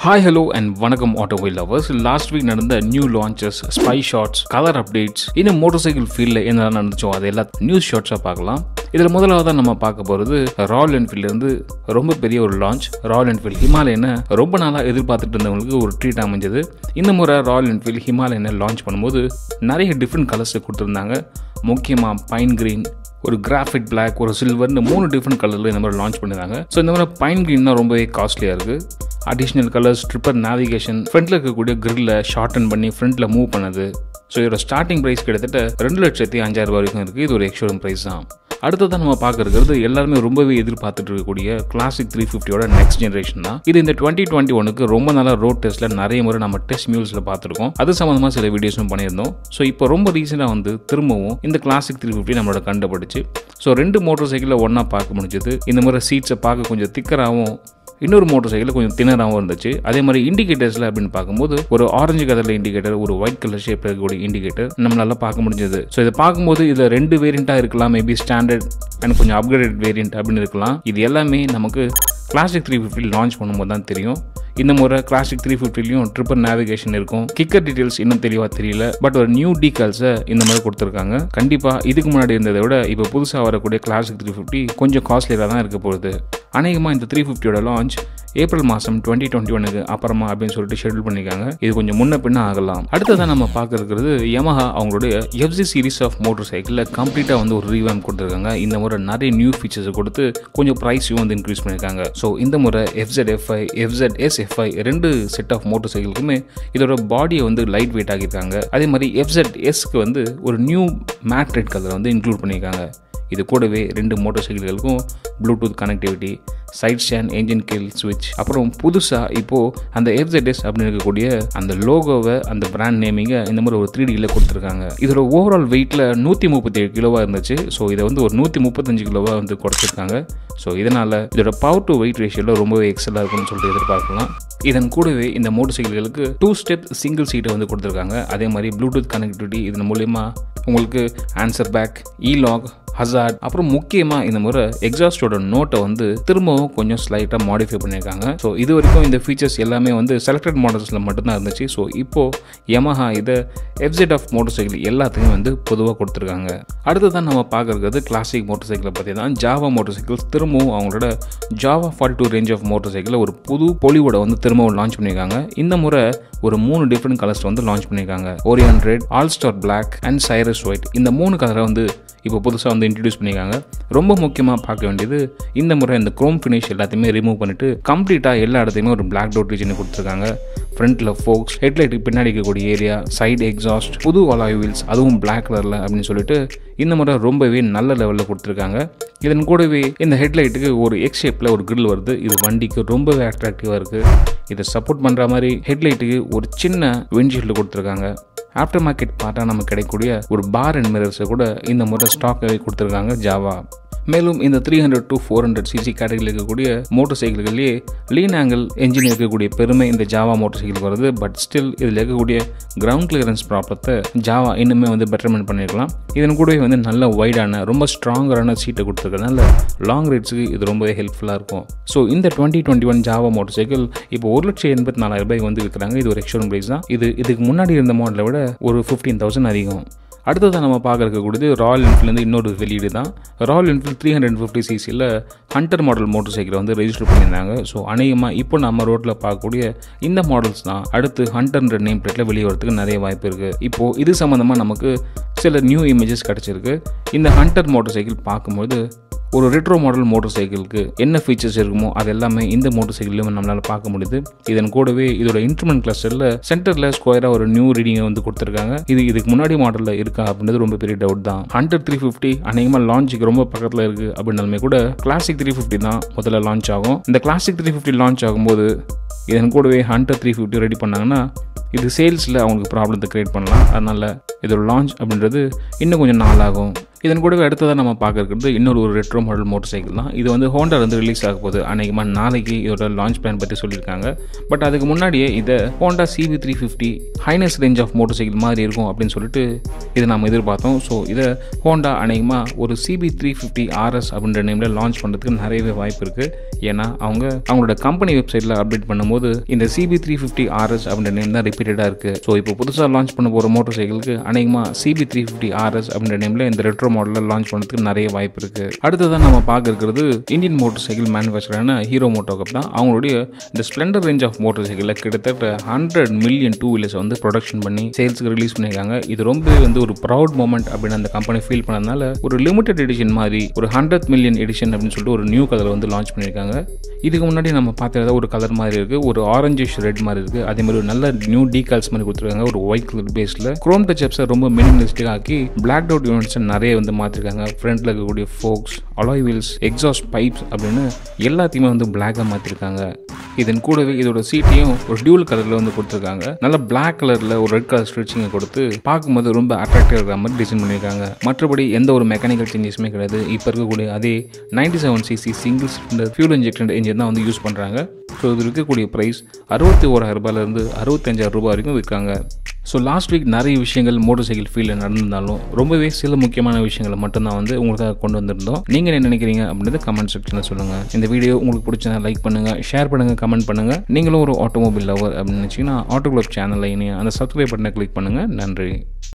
hi hello and வணக்கம் automobile lovers last week நடந்த new launches spy shots colour updates இன்னும் motorcycle ஃபீல்டில் என்ன நடந்துச்சோ அது எல்லா நியூஸ் ஷாட்ஸாக பார்க்கலாம் இதில் முதலாவதாக நம்ம பார்க்க போகிறது ராயல் என்ஃபீல்ட்லேருந்து ரொம்ப பெரிய ஒரு லான்ச் ராயல் என்ஃபீல்ட் ஹிமாலயனை ரொம்ப நாளாக எதிர்பார்த்துட்டு இருந்தவங்களுக்கு ஒரு ட்ரீட் அமைஞ்சது இந்த முறை ராயல் என்ஃபீல்ட் ஹிமாலயனை லான்ச் பண்ணும்போது நிறைய டிஃப்ரெண்ட் கலர்ஸ் கொடுத்துருந்தாங்க முக்கியமாக பைன் கிரீன் ஒரு கிராஃபிக் பிளாக் ஒரு சில்வர்னு மூணு டிஃப்ரெண்ட் கலரில் இந்த மாதிரி லான்ச் பண்ணியிருந்தாங்க ஸோ இந்த மாதிரி பைன் கிரீன் தான் ரொம்பவே காஸ்ட்லியாக இருக்குது அடிஷ்னல் கலர்ஸ் ட்ரிப்பர் நேவிகேஷன் ஃப்ரண்ட்டில் இருக்கக்கூடிய கிரில்ல ஷார்டன் பண்ணி ஃப்ரண்ட்டில் மூவ் பண்ணது ஸோ இதோட ஸ்டார்டிங் ப்ரைஸ் கிட்டத்தட்ட ரெண்டு லட்சத்தி அஞ்சாயிரம் ரூபாய் வரைக்கும் இருக்குது இது ஒரு எக்ஸ்ஷோரூம் ப்ரைஸ் தான் அடுத்ததான் நம்ம பார்க்க இருக்கிறது எல்லாருமே ரொம்பவே எதிர்பார்த்துட்டு இருக்கக்கூடிய கிளாசிக் த்ரீ ஃபிஃப்டியோட நெக்ஸ்ட் ஜென்ரேஷன் தான் இது இந்த டுவெண்ட்டி டுவெண்ட்டி ஒனுக்கு ரொம்ப நாளாக ரோட் டெஸ்ட்டில் நிறைய முறை நம்ம டெஸ்ட் மியூஸில் பார்த்துருக்கோம் அது சம்மந்தமாக சில வீடியோஸும் பண்ணியிருந்தோம் ஸோ இப்போ ரொம்ப ரீசெண்டாக வந்து திரும்பவும் இந்த கிளாசிக் த்ரீ ஃபிஃப்டி நம்மளோட கண்டுபிடிச்சு ஸோ ரெண்டு மோட்டர் சைக்கிளில் ஒன்றா பார்க்க முடிஞ்சது இந்த மாதிரி சீட்ஸை பார்க்க கொஞ்சம் திக்கராகவும் இன்னொரு மோட்டர் சைக்கிள் கொஞ்சம் திணறாகவும் இருந்துச்சு அதே மாதிரி இண்டிகேட்டர்ஸில் அப்படின்னு பார்க்கும்போது ஒரு ஆரஞ்சு கலரில் இண்டிகேட்டர் ஒரு ஒயிட் கலர் ஷேப்பில் இருக்கக்கூடிய இண்டிகேட்டர் நம்மளால பார்க்க முடிஞ்சது ஸோ இதை பார்க்கும்போது இதில் ரெண்டு வேரியண்ட்டாக இருக்கலாம் மேபி ஸ்டாண்டர்ட் அண்ட் கொஞ்சம் அப்கிரேடட் வேரியண்ட் அப்படின்னு இருக்கலாம் இது எல்லாமே நமக்கு கிளாசிக் த்ரீ ஃபிஃப்டி லான்ச் பண்ணும்போது தான் தெரியும் இந்த முறை கிளாசிக் த்ரீ ஃபிஃப்டிலையும் ட்ரிப்பர் நேவிகேஷன் இருக்கும் கிக்கர் டீட்டெயில்ஸ் இன்னும் தெளிவாக தெரியல பட் ஒரு நியூ டீகால்ஸை இந்த மாதிரி கொடுத்துருக்காங்க கண்டிப்பாக இதுக்கு முன்னாடி இருந்ததை விட இப்போ புதுசாக வரக்கூடிய கிளாசிக் த்ரீ ஃபிஃப்டி கொஞ்சம் காஸ்ட்லியாக தான் இருக்க போகுது அநேகமாக இந்த த்ரீ ஃபிஃப்டியோட லான்ச் ஏப்ரல் மாதம் டுவெண்ட்டி டுவெண்ட்டி ஒனுக்கு அப்புறமா அப்படின்னு சொல்லிட்டு ஷெடியூல் பண்ணியிருக்காங்க இது கொஞ்சம் முன்ன பின்ன ஆகலாம் அடுத்ததான் நம்ம பார்க்க இருக்கிறது யமஹா அவங்களுடைய எஃப்சி சீரிஸ் ஆஃப் மோட்டர் சைக்கிளில் கம்ப்ளீட்டாக வந்து ஒரு ரீவேம் கொடுத்துருக்காங்க இந்த முறை நிறைய நியூ ஃபீச்சர்ஸ் கொடுத்து கொஞ்சம் ப்ரைஸையும் வந்து இன்க்ரீஸ் பண்ணியிருக்காங்க ஸோ இந்த முறை FZ FI FZ S FI ரெண்டு செட் ஆஃப் மோட்டர் சைக்கிளுக்குமே இதோட பாடியை வந்து லைட் வெயிட் ஆகியிருக்காங்க அதே மாதிரி எஃப்செட் எஸ்க்கு வந்து ஒரு நியூ மேட் ரெட் கலர் வந்து இன்க்ளூட் பண்ணியிருக்காங்க இது கூடவே ரெண்டு மோட்டார் சைக்கிள்களுக்கும் Bluetooth connectivity side stand engine kill ஸ்விட்ச் அப்புறம் புதுசாக இப்போது அந்த எஃப்செட்எஸ் அப்படின்னு இருக்கக்கூடிய அந்த லோகோவை அந்த பிராண்ட் நேமிங்கை இந்த மாதிரி ஒரு த்ரீ டியில் கொடுத்துருக்காங்க இதோட ஓவரால் வெயிட்டில் நூற்றி முப்பத்தி ஏழு கிலோவாக இருந்துச்சு ஸோ இதை வந்து ஒரு நூற்றி முப்பத்தஞ்சு கிலோவாக வந்து குறைச்சிருக்காங்க ஸோ இதனால் இதோட பவர் டு வெயிட் ரேஷியோவில் ரொம்பவே எக்ஸலாக இருக்கும்னு சொல்லிட்டு எதிர்பார்க்கலாம் இதன் கூடவே இந்த மோட்டர் சைக்கிள்களுக்கு டூ ஸ்டெப் சிங்கிள் சீட்டை வந்து கொடுத்துருக்காங்க அதே மாதிரி ப்ளூடூத் கனெக்டிவிட்டி இதன் மூலயமா உங்களுக்கு answer back E lock hazard அப்புறம் முக்கியமாக இந்த முறை எக்ஸாஸ்டோட நோட்டை வந்து திரும்பவும் கொஞ்சம் ஸ்லைட்டாக மாடிஃபை பண்ணியிருக்காங்க ஸோ இது வரைக்கும் இந்த ஃபீச்சர்ஸ் எல்லாமே வந்து செலக்டட் மாடல்ஸில் மட்டும்தான் இருந்துச்சு ஸோ இப்போது யமஹா இதை எஃப்செட் ஆஃப் மோட்டர் சைக்கிள் எல்லாத்தையும் வந்து பொதுவாக கொடுத்துருக்காங்க அடுத்ததான் நம்ம பார்க்குறது கிளாசிக் மோட்டர் சைக்கிளை பற்றி தான் ஜாவா மோட்டர் சைக்கிள்ஸ் திரும்பவும் அவங்களோட Jawa forty two range of மோட்டர் சைக்கிளை ஒரு புது பொலிவோட வந்து திரும்பவும் லான்ச் பண்ணியிருக்காங்க இந்த முறை ஒரு மூணு டிஃப்ரெண்ட் கலர்ஸ் வந்து லான்ச் பண்ணியிருக்காங்க Orion red all star black and Sirius white இந்த மூணு கலரை வந்து இப்போ புதுசாக வந்து இன்ட்ரடியூஸ் பண்ணியிருக்காங்க ரொம்ப முக்கியமாக பார்க்க வேண்டியது இந்த முறை இந்த க்ரோம் ஃபினிஷ் எல்லாத்தையுமே ரிமூவ் பண்ணிட்டு கம்ப்ளீட்டாக எல்லா இடத்தையுமே ஒரு பிளாக் டோட் ரீஜன் கொடுத்துருக்காங்க ஃப்ரண்ட்டில் ஃபோக்ஸ் ஹெட்லைட்டுக்கு பின்னாடி இருக்கக்கூடிய ஏரியா சைடு எக்ஸாஸ்ட் புது அலாய் வீல்ஸ் அதுவும் பிளாக் கலரில் அப்படின்னு சொல்லிட்டு இந்த முறை ரொம்பவே நல்ல லெவலில் கொடுத்துருக்காங்க இதன் கூடவே இந்த ஹெட்லைட்டுக்கு ஒரு எக்ஸ் ஷேப்பில் ஒரு கிரில் வருது இது வண்டிக்கு ரொம்பவே அட்ராக்டிவாக இருக்குது இதை சப்போர்ட் பண்ணுற மாதிரி ஹெட்லைட்டுக்கு ஒரு சின்ன விண்ட்ஷீல்டு கொடுத்துருக்காங்க ஆஃப்டர் மார்க்கெட் பார்ட்டாக நமக்கு கிடைக்கக்கூடிய ஒரு பார் அண்ட் மிரர்ஸை கூட இந்த முறை ஸ்டாக்காகவே கொடுத்துருக்காங்க ஜாவா மேலும் இந்த three hundred to four hundred CC கேட்டகரியில் இருக்கக்கூடிய மோட்டர் சைக்கிள்கள்லேயே லீன் ஆங்கிள் என்ஜின் இருக்கக்கூடிய பெருமை இந்த ஜாவா மோட்டர் சைக்கிள் வருது பட் ஸ்டில் இதில் இருக்கக்கூடிய கிரவுண்ட் கிளியரன்ஸ் ப்ராப்ளத்தை ஜாவா இன்னுமே வந்து பெட்டர்மெண்ட் பண்ணியிருக்கலாம் இதன் கூடவே வந்து நல்ல வைடான ரொம்ப ஸ்ட்ராங்கரான சீட்டை கொடுத்துருக்கனால லாங் ரைட்ஸுக்கு இது ரொம்பவே ஹெல்ப்ஃபுல்லாக இருக்கும் ஸோ இந்த twenty twenty one Jawa motorcycle இப்போ ஒரு லட்சம் எண்பத்தி நாலாயிரம் ரூபாய் வந்து விற்கிறாங்க இது ஒரு எக்ஸ்ஷோரூம் ப்ரைஸ் தான் இது இதுக்கு முன்னாடி இருந்த மாடலை விட ஒரு ஃபிஃப்டீன் தௌசண்ட் அதிகம் அடுத்ததான் நம்ம பார்க்க இருக்கக்கூடியது ராயல் என்ஃபீல்டு இன்னொரு வெளியீடு தான் Royal Enfield three hundred fifty சிசியில் ஹண்டர் மாடல் மோட்டர் சைக்கிளை வந்து ரெஜிஸ்டர் பண்ணியிருந்தாங்க ஸோ அநேகமாக இப்போ நம்ம ரோட்டில் பார்க்கக்கூடிய இந்த மாடல்ஸ் தான் அடுத்து ஹண்டர்ன்ற நேம் பிளேட்டில் வெளியே வரதுக்கு நிறைய வாய்ப்பு இருக்குது இப்போது இது சம்மந்தமாக நமக்கு சில நியூ இமேஜஸ் கிடச்சிருக்கு இந்த ஹண்டர் மோட்டர் சைக்கிள் பார்க்கும்போது ஒரு ரெட்ரோ மாடல் மோட்டர் சைக்கிளுக்கு என்ன ஃபீச்சர்ஸ் இருக்குமோ அது எல்லாமே இந்த மோட்டர் சைக்கிளையும் நம்மளால் பார்க்க முடியுது இதன் கூடவே இதோட இன்ஸ்ட்ருமெண்ட் கிளஸ்டரில் சென்டரில் ஸ்கொயராக ஒரு நியூ ரீடிங்கை வந்து கொடுத்துருக்காங்க இது இதுக்கு முன்னாடி மாடலில் இருக்கா அப்படின்றது ரொம்ப பெரிய டவுட் தான் ஹண்ட்ரட் த்ரீ ஃபிஃப்டி அநேகமாக லான்ச்சுக்கு ரொம்ப பக்கத்தில் இருக்குது அப்படின்னாலுமே கூட கிளாசிக் த்ரீ ஃபிஃப்டி தான் முதல்ல லான்ச் ஆகும் இந்த கிளாசிக் த்ரீ ஃபிஃப்டி லான்ச் ஆகும்போது இதன் கூடவே ஹண்ட்ரட் த்ரீ ஃபிஃப்டி ரெடி பண்ணாங்கன்னா இது சேல்ஸில் அவங்களுக்கு ப்ராப்ளத்தை க்ரியேட் பண்ணலாம் அதனால் இதோட லான்ச் அப்படின்றது இன்னும் கொஞ்சம் நாள் ஆகும் இதன் கூடவே அடுத்ததாக நம்ம பார்க்க இருக்கிறது இன்னொரு ஒரு ரெட்ரோ மாடல் மோட்டர் சைக்கிள் தான் இது வந்து ஹோண்டா வந்து ரிலீஸ் ஆக போகுது அநேகமாக நாளைக்கு இதோட லான்ச் பிளான் பற்றி சொல்லியிருக்காங்க பட் அதுக்கு முன்னாடியே இதை Honda CB three fifty Highness range of motorcycle மாதிரி இருக்கும் அப்படின்னு சொல்லிட்டு இதை நம்ம எதிர்பார்த்தோம் ஸோ இதை ஹோண்டா அநேகமாக ஒரு சிபி த்ரீ ஃபிஃப்டி ஆர்எஸ் அப்படின்ற நேமில் லான்ச் பண்ணுறதுக்கு நிறையவே வாய்ப்பு இருக்குது ஏன்னா அவங்க அவங்களோட கம்பெனி வெப்சைட்டில் அப்டேட் பண்ணும்போது இந்த சிபி த்ரீ ஃபிஃப்டி ஆர்எஸ் அப்படின்ற நேம் தான் ரிப்பீட்டடாக இருக்குது ஸோ இப்போ புதுசாக லான்ச் பண்ண போகிற மோட்டர் சைக்கிளுக்கு அநேகமாக சிபி த்ரீ ஃபிஃப்டி ஆர்எஸ் அப்படின்ற நேமில் இந்த ரெட்ரோ மாடலில் லான்ச் பண்ணுறதுக்கு நிறைய வாய்ப்பு இருக்குது அடுத்ததான் நம்ம பார்க்க இருக்கிறது இந்தியன் மோட்டர் சைக்கிள் மேனுஃபேக்சரான ஹீரோ மோட்டோ கப் தான் அவங்களுடைய இந்த ஸ்ப்ளெண்டர் ரேஞ்ச் ஆஃப் மோட்டர் சைக்கிளில் கிட்டத்தட்ட ஹண்ட்ரட் மில்லியன் டூ வீலர்ஸ் வந்து ப்ரொடக்ஷன் பண்ணி சேல்ஸுக்கு ரிலீஸ் பண்ணியிருக்காங்க இது ரொம்ப வந்து ஒரு ப்ரௌட் மூமெண்ட் அப்படின்னு அந்த கம்பெனி ஃபீல் பண்ணதுனால ஒரு லிமிடெட் எடிஷன் மாதிரி ஒரு ஹண்ட்ரட் மில்லியன் எடிஷன் அப்படின்னு சொல்லிட்டு ஒரு நியூ கலர் வந்து லான்ச் பண்ணியிருக்காங்க இதுக்கு முன்னாடி நம்ம பார்த்தது ஒரு கலர் மாதிரி இருக்குது ஒரு ஆரஞ்சிஷ் ரெட் மாதிரி இருக்குது அதே மாதிரி ஒரு நல்ல நியூ டீகால்ஸ் மாதிரி கொடுத்துருக்காங்க ஒரு ஒயிட் கலர் பேஸில் குரோம் டச்சப்ஸை ரொம்ப மினிமலிஸ்டிக் ஆக்கி பிளாக் அவுட் யூனிட்ஸ் நிறைய வந்து மாற்றிருக்காங்க ஃப்ரண்ட்டில் இருக்கக்கூடிய forks alloy wheels exhaust pipes அப்படின்னு எல்லாத்தையுமே வந்து பிளாக்காக மாற்றிருக்காங்க இதன் கூடவே இதோட சீட்டையும் ஒரு டியூல் கலரில் வந்து கொடுத்துருக்காங்க நல்ல பிளாக் கலரில் ஒரு ரெட் கலர் ஸ்ட்ரிச்சிங்கை கொடுத்து பார்க்கும்போது ரொம்ப அட்ராக்டிவ் இருக்கிற மாதிரி டிசைன் பண்ணியிருக்காங்க மற்றபடி எந்த ஒரு மெக்கானிக்கல் சேஞ்சஸுமே கிடையாது இப்போ இருக்கக்கூடிய அதே ninety seven CC single cylinder fuel injection engine தான் வந்து யூஸ் பண்ணுறாங்க ஸோ இது இருக்கக்கூடிய ப்ரைஸ் அறுபத்தி ஓராயிரம் ரூபாயிலேருந்து அறுபத்தஞ்சாயிரம் ரூபாய் வரைக்கும் விற்காங்க ஸோ லாஸ்ட் வீக் நிறைய விஷயங்கள் மோட்டர் சைக்கிள் ஃபீல்டில் நடந்திருந்தாலும் ரொம்பவே சில முக்கியமான விஷயங்களை மட்டும்தான் வந்து உங்களுக்காக கொண்டு வந்திருந்தோம் நீங்கள் என்ன நினைக்கிறீங்க அப்படின்றத கமெண்ட் செக்ஷனில் சொல்லுங்கள் இந்த வீடியோ உங்களுக்கு பிடிச்சதா லைக் பண்ணுங்கள் ஷேர் பண்ணுங்கள் கமெண்ட் பண்ணுங்கள் நீங்களும் ஒரு ஆட்டோமொபைல் லவர் அப்படின்னு நினச்சிங்கன்னா ஆட்டோ கிளப் சேனலில் இனி அந்த சப்ஸ்கிரைப் பட்டனை கிளிக் பண்ணுங்கள் நன்றி